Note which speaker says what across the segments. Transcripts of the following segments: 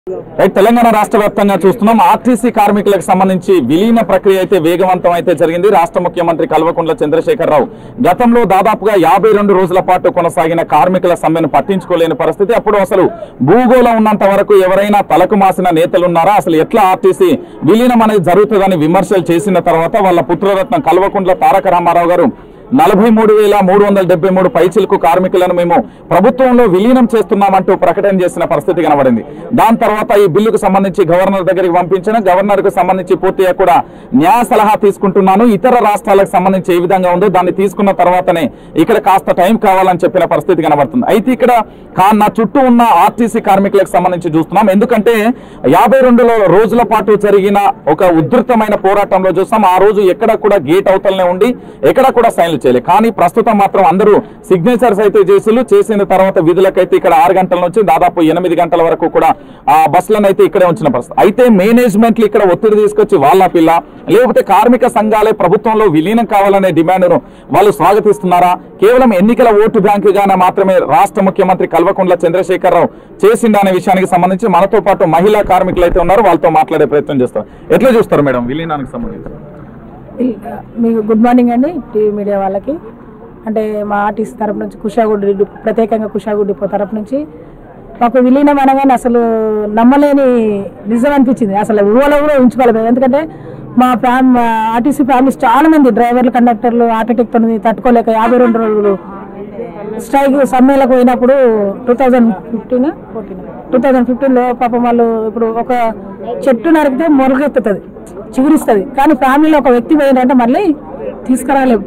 Speaker 1: right Telangana రాష్ట్ర వ్యాప్తంగా చూస్తున్నాం ఆర్టీసీ కార్మికులకు సంబంధించి విలీన ప్రక్రియ అయితే వేగవంతం అయితే జరిగింది రాష్ట్ర ముఖ్యమంత్రి కల్వకుంట్ల చంద్రశేఖరరావు గతంలో దాదాపుగా యాభై రెండు రోజుల పాటు కొనసాగిన కార్మికుల సమ్మెను పట్టించుకోలేని పరిస్థితి అప్పుడు అసలు భూగోళం ఉన్నంత వరకు ఎవరైనా తలకు మాసిన నేతలున్నారా అసలు ఎట్లా ఆర్టీసీ విలీనం అనేది జరుగుతుందని విమర్శలు చేసిన తర్వాత వాళ్ళ పుత్రరత్న కల్వకుంట్ల తారక రామారావు గారు నలభై మూడు వేల మూడు వందల డెబ్బై మూడు పైచిలకు కార్మికులను మేము ప్రభుత్వంలో విలీనం చేస్తున్నామంటూ ప్రకటన చేసిన పరిస్థితి కనబడింది దాని తర్వాత ఈ బిల్లుకు సంబంధించి గవర్నర్ దగ్గరికి పంపించిన గవర్నర్ కు సంబంధించి పూర్తిగా కూడా న్యాయ సలహా తీసుకుంటున్నాను ఇతర రాష్ట్రాలకు సంబంధించి ఏ విధంగా ఉందో దాన్ని తీసుకున్న తర్వాతనే ఇక్కడ కాస్త టైం కావాలని చెప్పిన పరిస్థితి కనబడుతుంది అయితే ఇక్కడ కా- నా చుట్టూ ఉన్న ఆర్టీసీ కార్మికులకు సంబంధించి చూస్తున్నాం ఎందుకంటే యాభై రెండు రోజుల పాటు జరిగిన ఒక ఉధృతమైన పోరాటంలో చూస్తాం ఆ రోజు ఎక్కడ కూడా గేట్ అవతలనే ఉండి ఎక్కడ కూడా సైన్లు చేయలేదు కానీ ప్రస్తుతం మాత్రం అందరూ సిగ్నేచర్స్ అయితే చేసిళ్ళు చేసిన తర్వాత విధులకైతే ఇక్కడ ఆరు గంటల నుంచి దాదాపు ఎనిమిది గంటల వరకు కూడా ఆ బస్సులను అయితే ఇక్కడే ఉంచిన పరిస్థితి అయితే మేనేజ్మెంట్లు ఇక్కడ ఒత్తిడి తీసుకొచ్చి వాళ్ళ పిల్ల లేకపోతే కార్మిక సంఘాలే ప్రభుత్వంలో విలీనం కావాలనే డిమాండ్ను వాళ్ళు స్వాగతిస్తున్నారా కేవలం ఎన్నికల ఓటు బ్యాంకుగానే మాత్రమే రాష్ట్ర ముఖ్యమంత్రి కల్వకుంట్ల చంద్రశేఖరరావు చేసిందా అనే విషయానికి సంబంధించి మనతో పాటు మహిళా కార్మికులు అయితే ఉన్నారు వాళ్ళతో మాట్లాడే ప్రయత్నం చేస్తారు ఎట్లా చూస్తారు మేడం విలీనానికి సంబంధించి
Speaker 2: ఇల్- మీకు గుడ్ మార్నింగ్ అండి టీవీ మీడియా వాళ్ళకి అంటే మా ఆర్టిస్ట్ తరపు నుంచి కుషాగుడి డిపో ప్రత్యేకంగా కుషాగుడి డిపో తరపు నుంచి మాకు విలీనం అనగానే అసలు నమ్మలేని నిజం అనిపించింది అసలు ఊహలో కూడా ఉంచుకోలేదు ఎందుకంటే మా ఫ్యామ్ మా ఆర్టీసీ ఫ్యామిలీస్ చాలా మంది డ్రైవర్లు కండక్టర్లు ఆటోటెక్ తట్టుకోలేక యాభై రెండు రోజులు స్ట్రైక్ సమ్మెలకు పోయినప్పుడు two thousand fifteen two thousand ఫిఫ్టీన్లో పాపం వాళ్ళు ఇప్పుడు ఒక చెట్టు నరికితే మొరగెత్తుతుంది చిగురిస్తుంది కానీ ఫ్యామిలీలో ఒక వ్యక్తి పోయిందంటే మళ్ళీ తీసుకురాలేము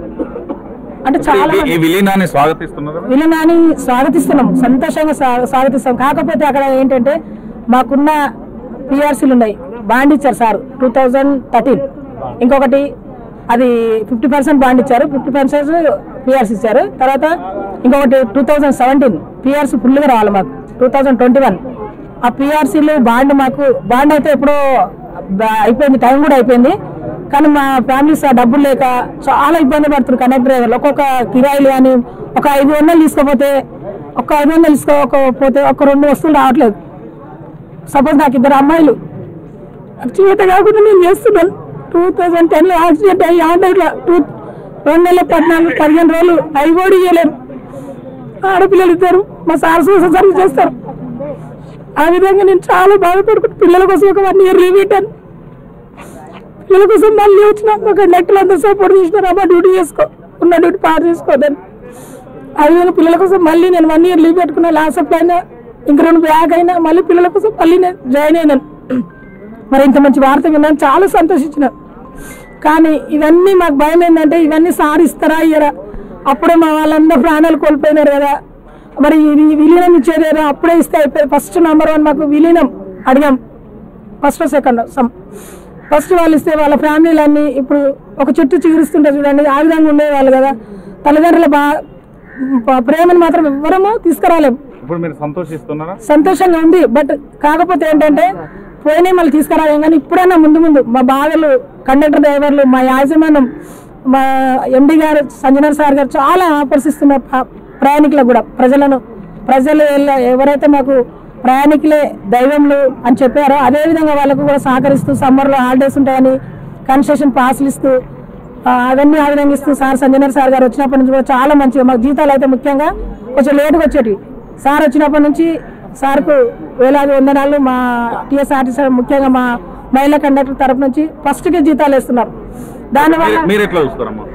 Speaker 2: అంటే చాలా
Speaker 1: ఈ- ఈ విలీనాన్ని స్వాగతిస్తున్నారు
Speaker 2: విలీనాన్ని స్వాగతిస్తున్నాం సంతోషంగా స్వా- స్వాగతిస్తాం కాకపోతే అక్కడ ఏంటంటే మాకున్న పిఆర్సీలు ఉన్నాయి బాండ్ ఇచ్చారు సార్ టూ థౌజండ్ థర్టీన్ ఇంకొకటి అది ఫిఫ్టీ పర్సెంట్ బాండ్ ఇచ్చారు ఫిఫ్టీ పర్సెంట్ పిఆర్సీ ఇచ్చారు తర్వాత ఇంకొకటి టూ థౌజండ్ సెవెంటీన్ పిఆర్సీ ఫుల్గా రావాలి మాకు టూ థౌజండ్ ట్వంటీ వన్ ఆ పిఆర్సీలు బాండ్ మాకు బాండ్ అయితే ఎప్పుడో బా- అయిపోయింది టైం కూడా అయిపోయింది కానీ మా ఫ్యామిలీస్ ఆ డబ్బులు లేక చాలా ఇబ్బంది పడుతున్నారు కనెక్ట్ డ్రైవర్లు ఒక్కొక్క కిరాయిలు కానీ ఒక ఐదు వందలు తీసుకోపోతే ఒక ఐదు వందలు తీసుకోకపోతే ఒక రెండు వస్తువులు రావట్లేదు సపోజ్ నాకు ఇద్దరు అమ్మాయిలు నాకు జీవిత కాకుండా నేను చేస్తున్నాను టూ థౌజండ్ టెన్లో యాక్సిడెంట్ అయ్యి ఆన్లైన్లో టూ రెండు నెలల పద్నాలుగు పదిహేను రోజులు అవి కూడా ఇవ్వలేరు ఆడపిల్లలు ఇద్దరు మా సార్ సోషల్ సర్వీస్ చేస్తారు ఆ విధంగా నేను చాలా బాధపడుకుంటూ పిల్లల కోసం ఒక వన్ ఇయర్ లీవ్ పెట్టాను పిల్లల కోసం మళ్ళీ వచ్చిన ఒక నెట్లు అంతా సపోర్ట్ చేసినారు అమ్మ డ్యూటీ చేసుకో ఉన్న డ్యూటీ పాడు చేసుకోదని అదే పిల్లల కోసం మళ్ళీ నేను వన్ ఇయర్ లీవ్ పెట్టుకున్నా లాస్ట్ అప్ అయినా ఇంక రెండు బ్యాగ్ అయినా మళ్ళీ పిల్లల కోసం మళ్ళీ నేను జాయిన్ అయినాను మరి ఇంత మంచి వార్త విన్నాను చాలా సంతోషించిన కానీ ఇవన్నీ మాకు భయం ఏంటంటే ఇవన్నీ సార్ ఇస్తారా ఇయ్యరా అప్పుడే మా వాళ్ళందరూ ప్రాణాలు కోల్పోయినారు కదా మరి ఇది విలీనం ఇచ్చేది కదా అప్పుడే ఇస్తే అయిపోయి ఫస్ట్ నెంబర్ వన్ మాకు విలీనం అడిగాం ఫస్ట్ సెకండ్ సమ్ ఫస్ట్ వాళ్ళు ఇస్తే వాళ్ళ ఫ్యామిలీలన్నీ ఇప్పుడు ఒక చెట్టు చిగురిస్తుంటే చూడండి ఆ విధంగా ఉండేవాళ్ళు కదా తల్లిదండ్రుల బా ప- ప్రేమను మాత్రం ఎవ్వరము తీసుకురాలేము
Speaker 1: ఇప్పుడు మీరు సంతోషిస్తున్నారా
Speaker 2: సంతోషంగా ఉంది బట్ కాకపోతే ఏంటంటే పోయినా మళ్ళీ తీసుకురాలేం కానీ ఇప్పుడైనా ముందు ముందు మా బాధలు కండక్టర్ డ్రైవర్లు మా యాజమాన్యం మా ఎండి గారు సంజనర్ సార్ గారు చాలా ఆకర్షిస్తున్నారు ప్ర- ప్రయాణికులకు కూడా ప్రజలను ప్రజలు ఎల్ల- ఎవరైతే మాకు ప్రయాణికులే దైవంలు అని చెప్పారో అదే విధంగా వాళ్ళకు కూడా సహకరిస్తూ సమ్మర్లో హాలిడేస్ ఉంటాయని కన్సెషన్ పాస్లు ఇస్తూ ఆ, అవన్నీ ఆ విధంగా ఇస్తూ సార్ సంజనర్ సార్ గారు వచ్చినప్పటి నుంచి కూడా చాలా మంచిగా మాకు జీతాలు అయితే ముఖ్యంగా కొంచెం లేటుగా వచ్చేటివి సార్ వచ్చినప్పటి నుంచి సార్కు వేలాది వందనాలు మా టీఎస్ఆర్టీసీ ముఖ్యంగా మా మహిళా కండక్టర్ తరపు నుంచి ఫస్ట్కే జీతాలు వేస్తున్నారు దానివల్ల
Speaker 1: మీరు ఎట్లా చూస్తారమ్మా